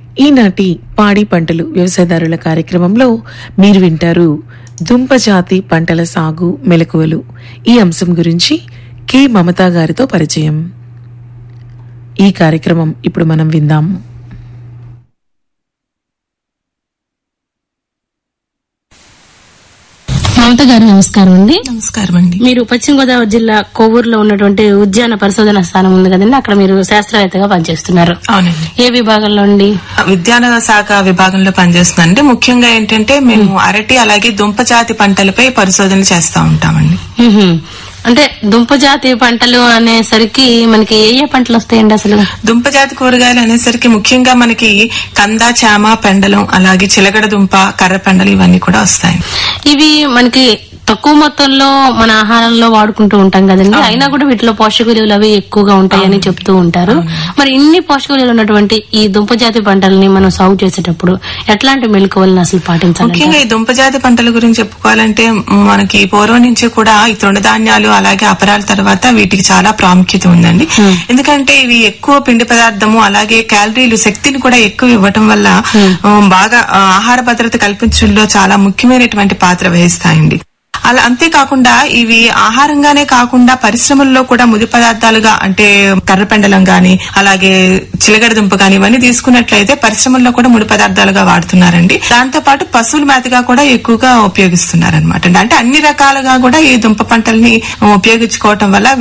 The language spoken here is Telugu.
ఈనాటి పాడి పంటలు వ్యవసాయదారుల కార్యక్రమంలో మీరు వింటారు దుంప జాతి పంటల సాగు మెలకువలు ఈ అంశం గురించి కె మమతా గారితో పరిచయం ఈ కార్యక్రమం ఇప్పుడు మనం విందాం మమత గారు నమస్కారం అండి నమస్కారం అండి మీరు పశ్చిమ గోదావరి జిల్లా కొవ్వూరులో ఉన్నటువంటి ఉద్యాన పరిశోధన స్థానం ఉంది కదండి అక్కడ మీరు శాస్త్రవేత్తగా పనిచేస్తున్నారు అవునండి ఏ విభాగంలో అండి విద్యాన శాఖ విభాగంలో పనిచేస్తుందండి ముఖ్యంగా ఏంటంటే మేము అరటి అలాగే దుంప జాతి పంటలపై పరిశోధన చేస్తా ఉంటామండి మ్మ్హ్మ్. అంటే దుంప జాతి పంటలు అనేసరికి మనకి ఏ ఏ పంటలు వస్తాయండి అసలు దుంప జాతి కూరగాయలు అనేసరికి ముఖ్యంగా మనకి కంద చామ పెండలం అలాగే చిలగడ దుంప కర్ర పెండలు ఇవన్నీ కూడా వస్తాయి ఇవి మనకి తక్కువ మొత్తంలో మన ఆహారంలో వాడుకుంటూ ఉంటాం కదండి అయినా కూడా వీటిలో పోషక విలువలు అవి ఎక్కువగా ఉంటాయని చెప్తూ ఉంటారు మరి ఇన్ని పోషక విలువలు ఉన్నటువంటి ఈ దుంప జాతి పంటల్ని మనం సాగు చేసేటప్పుడు ఎట్లాంటి మెలకువలను అసలు పాటించాలి ముఖ్యంగా ఈ దుంప జాతి పంటల గురించి చెప్పుకోవాలంటే మనకి పూర్వం నుంచి కూడా ఈ తృణధాన్యాలు అలాగే అపరాల తర్వాత వీటికి చాలా ప్రాముఖ్యత ఉందండి ఎందుకంటే ఇవి ఎక్కువ పిండి పదార్థము అలాగే క్యాలరీలు శక్తిని కూడా ఎక్కువ ఇవ్వటం వల్ల ఆ, బాగా ఆ, ఆహార భద్రత కల్పించడంలో చాలా ముఖ్యమైనటువంటి పాత్ర వహిస్తాయండి అలా అంతేకాకుండా ఇవి ఆహారంగానే కాకుండా పరిశ్రమల్లో కూడా ముడి పదార్థాలుగా అంటే కర్రపెండలం గాని అలాగే చిలగడ దుంప గాని ఇవన్నీ తీసుకున్నట్లయితే పరిశ్రమల్లో కూడా ముడి పదార్థాలుగా వాడుతున్నారండి దాంతో పాటు పశువుల మేతగా కూడా ఎక్కువగా ఉపయోగిస్తున్నారనమాట అంటే అన్ని రకాలుగా కూడా ఈ దుంప పంటల్ని ఉపయోగించుకోవటం వల్ల